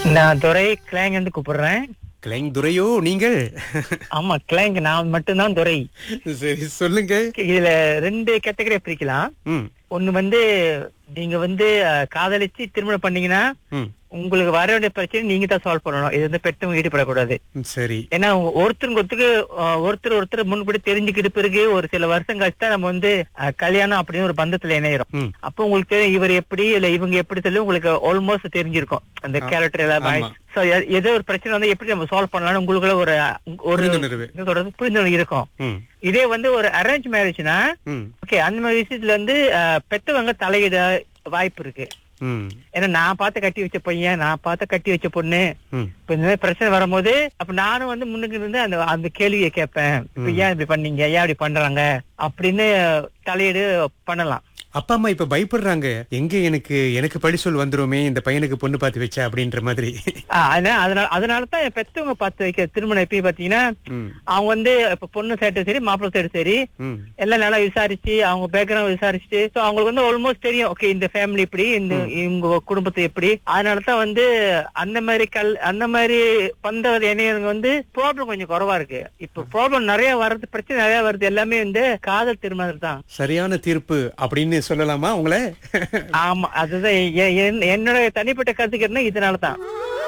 நான் துரை கிளாங் இருந்து கூப்பிடுறேன் கிளைங் துரையோ நீங்கள் ஆமா கிளாங் நான் மட்டும்தான் துரை சரி சொல்லுங்க இதுல ரெண்டு கேட்டகரி பிரிக்கலாம் ம் ஒண்ணு வந்து நீங்க வந்து அஹ், காதலிச்சு திருமணம் பண்ணீங்கன்னா ம் உங்களுக்கு வர வேண்டிய பிரச்சனை நீங்க தான் சால்வ் பண்ணணும் இது வந்து பெற்றவங்க ஈடுபடக்கூடாது ம், சரி ஏன்னா ஒருத்தருக்கு ஒருத்தருக்கு அஹ், ஒருத்தர் ஒருத்தர் முன்படி தெரிஞ்சுக்கிட்டு பிறகு ஒரு சில வருஷம் கழிச்சு தான் நம்ம வந்து அஹ், கல்யாணம் அப்படின்னு ஒரு பந்தத்துல இணையிறோம் ம் அப்போ உங்களுக்கு தெரியும் இவர் எப்படி இல்ல இவங்க எப்படி சொல்லி உங்களுக்கு ஆல்மோஸ்ட் தெரிஞ்சிருக்கும் அந்த கேரக்டர் எல்லாம் ஆமா. சோ ஏதோ ஒரு பிரச்சனை வந்து எப்படி நம்ம சால்வ் பண்ணலாம்னு உங்களுக்குள்ள ஒரு ஒரு புரிந்துணர்வு. என்ன சொல்றது புரிந்துணர்வு இருக்கும் ம் இதே வந்து ஒரு அரேஞ்ச் மேரேஜ்னா ம் ஓகே அந்த மாதிரி விஷயத்துல வந்து அஹ், பெத்தவங்க தலையிட வாய்ப்பு இருக்கு ம் ஏன்னா நான் பார்த்து கட்டி வச்ச பையன் நான் பார்த்து கட்டி வச்ச பொண்ணு ம் இப்ப இந்த மாதிரி பிரச்சனை வரும்போது அப்ப நானும் வந்து முன்னுக்கு இருந்து அந்த அந்த கேள்வியை கேட்பேன் இப்ப ஏன் இப்படி பண்ணீங்க ஏன் இப்படி பண்றாங்க அப்படின்னு தலையீடு பண்ணலாம் அப்பா அம்மா இப்ப பயப்படுறாங்க எங்க எனக்கு எனக்கு பழி சொல் வந்துருமே இந்த பையனுக்கு பொண்ணு பார்த்து வச்சா அப்படின்ற மாதிரி ஆஹ் அதனால அதனால அதனால தான் என் பெத்தவங்க பார்த்து வைக்க திருமணம் எப்பயும் பாத்தீங்கன்னா ம் அவங்க வந்து இப்ப பொண்ணு சைடு சரி மாப்பிள்ளை சைடு சரி ம் எல்லாம் நல்லா விசாரிச்சு அவங்க பேக்ரவுண்ட் விசாரிச்சுட்டு so அவங்களுக்கு வந்து ஆல்மோஸ்ட் தெரியும் ஓகே இந்த ஃபேமிலி இப்படி இந்த இவங்க குடும்பத்தை எப்படி அதனால தான் வந்து அந்த மாதிரி கல் அந்த மாதிரி பந்த இணையவங்க வந்து ப்ராப்ளம் கொஞ்சம் குறைவா இருக்கு இப்ப ப்ராப்ளம் நிறைய வர்றது பிரச்சனை நிறைய வருது எல்லாமே வந்து காதல் திருமணம் தான் சரியான தீர்ப்பு அப்படின்னு சொல்லலாமா உங்களை ஆமா அதுதான் எ- எ- என்னோட தனிப்பட்ட கருத்துக்கு என்ன இதனால தான்